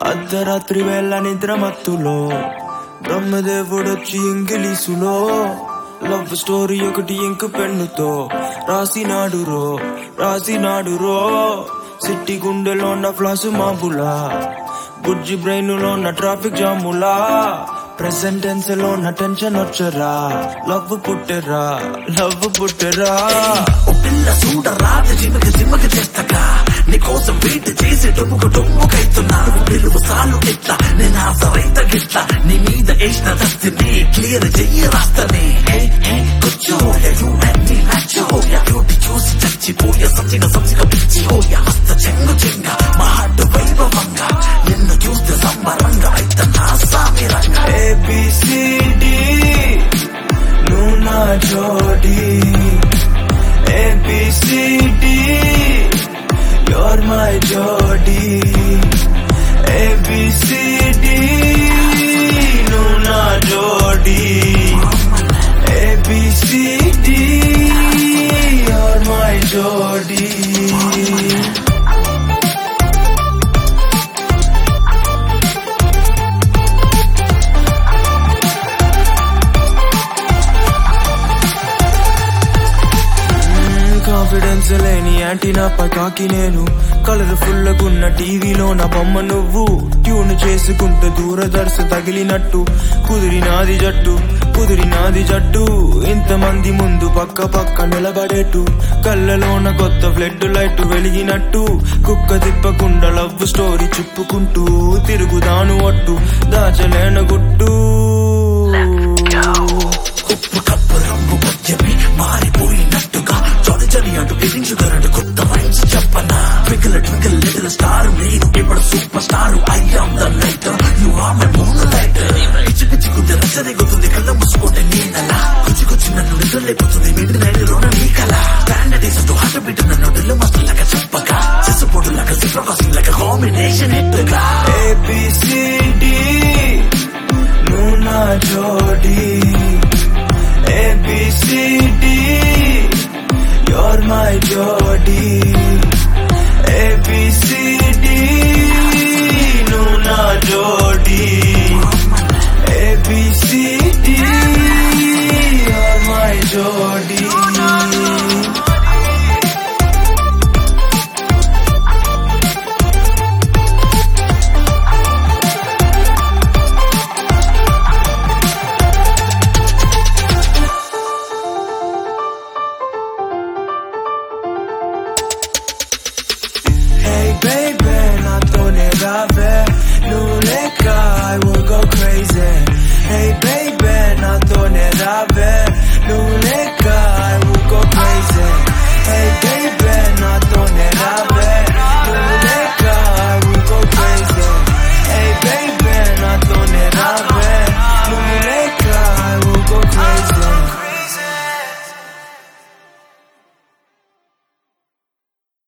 అర్ధరాత్రి వేళ నిద్ర మత్తులో బ్రహ్మదేవుడొచ్చి ఇంగిలీసులో లవ్ స్టోరీ ఒకటి ఇంక పెన్నుతో రాసినాడు రో రాసినాడు రో సిట్టి గుండెలో ఉన్న ఫ్లాసు మాబులా బుజ్జి బ్రెయిన్ లో ఉన్న ట్రాఫిక్ జాములా ప్రెసెంట్ టెన్స్ లో ఉన్న టెన్షన్ వచ్చరా లవ్ పుట్టరా లవ్ పుట్టరా ఓ పిల్ల చూడరా జిమ్మకి జిమ్మకి చేస్తగా నీకోసం వెయిట్ చేసి డొమ్ముకు డొమ్ముకైతున్నా పిలువు సాలు ఇట్లా నేను ఆసరైత గిట్లా నీ మీద వేసిన దస్తిని క్లియర్ చెయ్యి రాస్తని కూర్చో యూ అండ్ మీ మ్యాచ్ హోయా బ్యూటీ చూసి చచ్చిపోయా సంచిక సంచిక పిచ్చి హోయా హస్త చెంగు చెంగ మా హార్ట్ వైభవంగా నిన్ను చూస్తే సంబరంగా అయితే నా సామిరంగా ఏబిసిడి నువ్వు నా జోడి ఏబిసిడి యోర్ మై జోడి ఏబిసిడి నువ్వు నా జోడి ఏబిసిడి యోర్ మై జోడి కాన్ఫిడెన్స్ లేని యాంటీనా పకాకి నేను కలర్ఫుల్ గున్న టీవీలో నా బొమ్మ నువ్వు ట్యూన్ చేసుకుంటూ దూరదర్శ తగిలినట్టు కుదిరినాది జట్టు కుదిరినాది జట్టు ఇంతమంది ముందు పక్క పక్క నిలబడేట్టు కళ్ళలోన కొత్త ఫ్లడ్ లైట్ వెలిగినట్టు కుక్క తిప్పకుండా లవ్ స్టోరీ చెప్పుకుంటూ తిరుగుదాను ఒట్టు దాచలేన గుట్టు ఉప్పు కప్పు రంగు మధ్యమి మారిపోయినట్టుగా జొని జని అటు ఎదించుగరడు కొత్త రైన్స్ చెప్పనా ట్వింకిల్ ట్వింకిల్ లిటిల్ స్టార్ నేను ఇప్పుడు superstar I am the light you are my moonlight పిచ్చి పిచ్చి కుద్ది రచ్చరేగుతుంది కళ్ళ మూసుకుంటే నేనలా కుచి కుచి నన్ను నిద్రలేపుతుంది మిడ్ నైట్ లోన నీ కల standard is to heartbeat నన్ను డ్రిల్ మాస్టర్ లాగా చెప్పగా సిసపోటు లాగా సిఫ్ర కాసింగ్ లాగా కాంబినేషన్ హిట్గా ABCD నువ్వు నా జోడి ABCD you're my జోడి ABCD నువ్వు నా జోడి ABCD you're my జోడి Hey baby, నాతోనే రావే నువ్వు లేక I will go crazy Hey baby, నాతోనే రావే